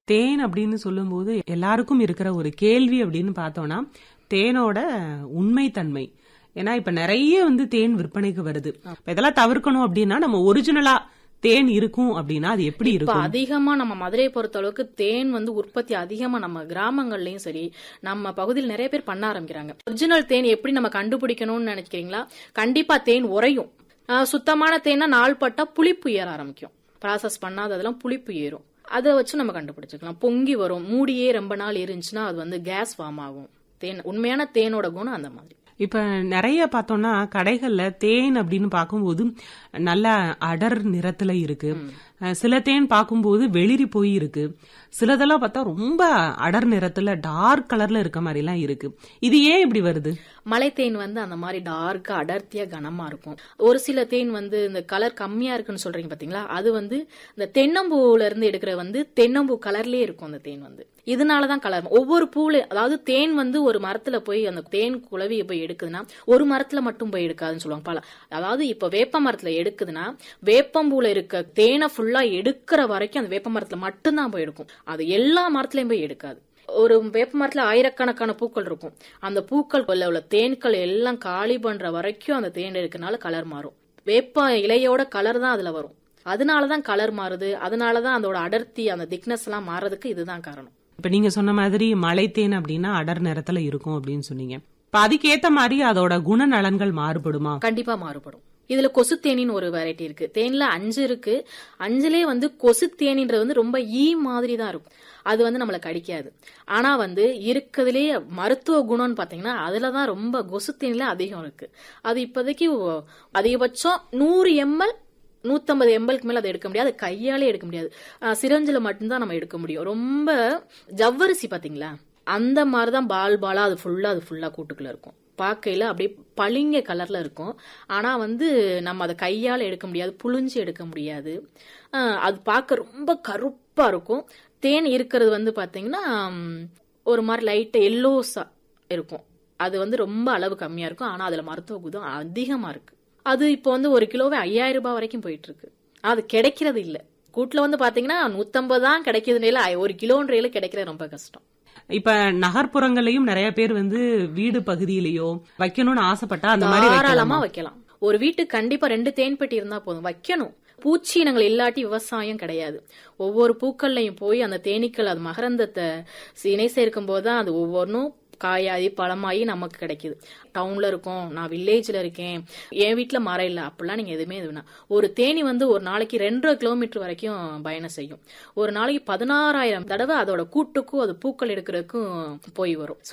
தேன் அப்படின்னு சொல்லும்போது எல்லாருக்கும் இருக்கிற ஒரு கேள்வி அப்படின்னு பார்த்தோம்னா தேனோட உண்மைத்தன்மை ஏன்னா இப்ப நிறைய வந்து தேன் விற்பனைக்கு வருது இப்ப இதெல்லாம் தவிர்க்கணும் அப்படின்னா நம்ம ஒரிஜினலா தேன் இருக்கும் அப்படின்னா அது எப்படி இப்ப இருக்கும் அதிகமா நம்ம மதுரையை பொறுத்த அளவுக்கு தேன் வந்து உற்பத்தி அதிகமா நம்ம கிராமங்கள்லயும் சரி நம்ம பகுதியில் நிறைய பேர் பண்ண ஆரம்பிக்கிறாங்க ஒரிஜினல் தேன் எப்படி நம்ம கண்டுபிடிக்கணும்னு நினைக்கிறீங்களா கண்டிப்பா தேன் உறையும் ஆஹ் சுத்தமான தேனா நாள் பட்டா புளிப்பு ஏற ஆரம்பிக்கும் ப்ராசஸ் பண்ணாததெல்லாம் புளிப்பு ஏறும் அதை வச்சு நம்ம கண்டுபிடிச்சுக்கலாம் பொங்கி வரும் மூடியே ரொம்ப நாள் இருந்துச்சுன்னா அது வந்து கேஸ் ஃபார்ம் ஆகும் தேன் உண்மையான தேனோட குணம் அந்த மாதிரி இப்ப நிறைய பார்த்தோம்னா கடைகள்ல தேன் அப்படின்னு பார்க்கும்போது நல்ல அடர் நிறத்துல இருக்கு அஹ் சில தேன் பார்க்கும்போது வெளிரி போய் இருக்கு சிலதெல்லாம் பார்த்தா ரொம்ப அடர் நிறத்துல டார்க் கலர்ல இருக்க மாதிரி எல்லாம் இருக்கு இது ஏன் இப்படி வருது மலை தேன் வந்து அந்த மாதிரி டார்க்கா அடர்த்தியா கனமா இருக்கும் ஒரு சில தேன் வந்து இந்த கலர் கம்மியா இருக்குன்னு சொல்றீங்க பாத்தீங்களா அது வந்து இந்த தென்னம்பூல இருந்து எடுக்கிற வந்து தென்னம்பூ கலர்லயே இருக்கும் அந்த தேன் வந்து இதனாலதான் கலர் ஒவ்வொரு பூல அதாவது தேன் வந்து ஒரு மரத்துல போய் அந்த தேன் குளவியை போய் எடுக்குதுன்னா ஒரு மரத்துல மட்டும் போய் எடுக்காதுன்னு சொல்லுவாங்க பல அதாவது இப்ப வேப்ப மரத்துல எடுக்குதுன்னா வேப்பம்பூல இருக்க தேனை ஃபுல்லா எடுக்கிற வரைக்கும் அந்த வேப்ப மரத்துல மட்டும்தான் போய் எடுக்கும் அது எல்லா மரத்துலயும் போய் எடுக்காது ஒரு வேப்ப மரத்துல ஆயிரக்கணக்கான பூக்கள் இருக்கும் அந்த பூக்கள் உள்ள தேன்கள் எல்லாம் காலி பண்ற வரைக்கும் அந்த தேன் இருக்கனால கலர் மாறும் வேப்ப இலையோட கலர் தான் அதுல வரும் அதனாலதான் கலர் மாறுது அதனாலதான் அதோட அடர்த்தி அந்த திக்னஸ் எல்லாம் மாறதுக்கு இதுதான் காரணம் இப்ப நீங்க சொன்ன மாதிரி மலை தேன் அப்படின்னா அடர் நிறத்துல இருக்கும் அப்படின்னு சொன்னீங்க இப்ப அதுக்கேத்த மாதிரி அதோட குணநலன்கள் மாறுபடுமா கண்டிப்பா மாறுபடும் இதுல கொசு தேனின்னு ஒரு வெரைட்டி இருக்கு தேன்ல அஞ்சு இருக்கு அஞ்சுலே வந்து கொசு தேனின்றது வந்து ரொம்ப ஈ மாதிரி தான் இருக்கும் அது வந்து நம்மள கடிக்காது ஆனா வந்து இருக்கிறதுலே மருத்துவ குணம்னு பாத்தீங்கன்னா அதுலதான் ரொம்ப கொசு தேனில அதிகம் இருக்கு அது இப்போதைக்கு ஒ- அதிகபட்சம் நூறு எம்எல் நூத்தம்பது எம்பலுக்கு மேல அதை எடுக்க முடியாது அது கையாலே எடுக்க முடியாது ஆஹ் சிரஞ்சில மட்டும்தான் நம்ம எடுக்க முடியும் ரொம்ப ஜவ்வரிசி பாத்தீங்களா அந்த மாதிரிதான் பால் பாலா அது ஃபுல்லா அது ஃபுல்லா கூட்டுக்குள்ள இருக்கும் பார்க்கையில அப்படியே பளிங்க கலர்ல இருக்கும் ஆனா வந்து நம்ம அதை கையால எடுக்க முடியாது புழிஞ்சு எடுக்க முடியாது ஆஹ் அது பார்க்க ரொம்ப கருப்பா இருக்கும் தேன் இருக்கிறது வந்து பாத்தீங்கன்னா ம், ஒரு மாதிரி லைட்டா எல்லோஸா இருக்கும் அது வந்து ரொம்ப அளவு கம்மியா இருக்கும் ஆனா அதுல மருத்துவ குணம் அதிகமா இருக்கு அது இப்போ வந்து ஒரு கிலோவே ஐயாயிரம் ரூபாய் வரைக்கும் போயிட்டு இருக்கு அது கிடைக்கிறது இல்ல கூட்டுல வந்து பாத்தீங்கன்னா நூத்தம்பது தான் கிடைக்குதுன்னு ஒரு கிலோன்றையில கிடைக்கிறது ரொம்ப கஷ்டம் இப்ப நகர்ப்புறங்கள்லயும் நிறைய பேர் வந்து வீடு பகுதியிலயோ வைக்கணும்னு ஆசைப்பட்டா அந்த மாதிரி தாராளமா வைக்கலாமா? வைக்கலாம் ஒரு வீட்டுக்கு கண்டிப்பா ரெண்டு தேன் பெட்டி இருந்தா போதும் வைக்கணும் பூச்சி இனங்கள் இல்லாட்டி விவசாயம் கிடையாது ஒவ்வொரு பூக்கள்லையும் போய் அந்த தேனீக்கள் அது மகரந்தத்தை இணை சேர்க்கும் போதுதான் அது ஒவ்வொன்றும் காயாகி பழமாகி நமக்கு கிடைக்குது டவுன்ல இருக்கோம் நான் வில்லேஜ்ல இருக்கேன் என் வீட்ல மரம் இல்லை அப்படிலாம் நீங்க எதுவுமே இது வேணாம் ஒரு தேனி வந்து ஒரு நாளைக்கு ரெண்டரை கிலோமீட்டர் வரைக்கும் பயணம் செய்யும் ஒரு நாளைக்கு பதினாறாயிரம் தடவை அதோட கூட்டுக்கும் அது பூக்கள் எடுக்கிறதுக்கும் போய் வரும்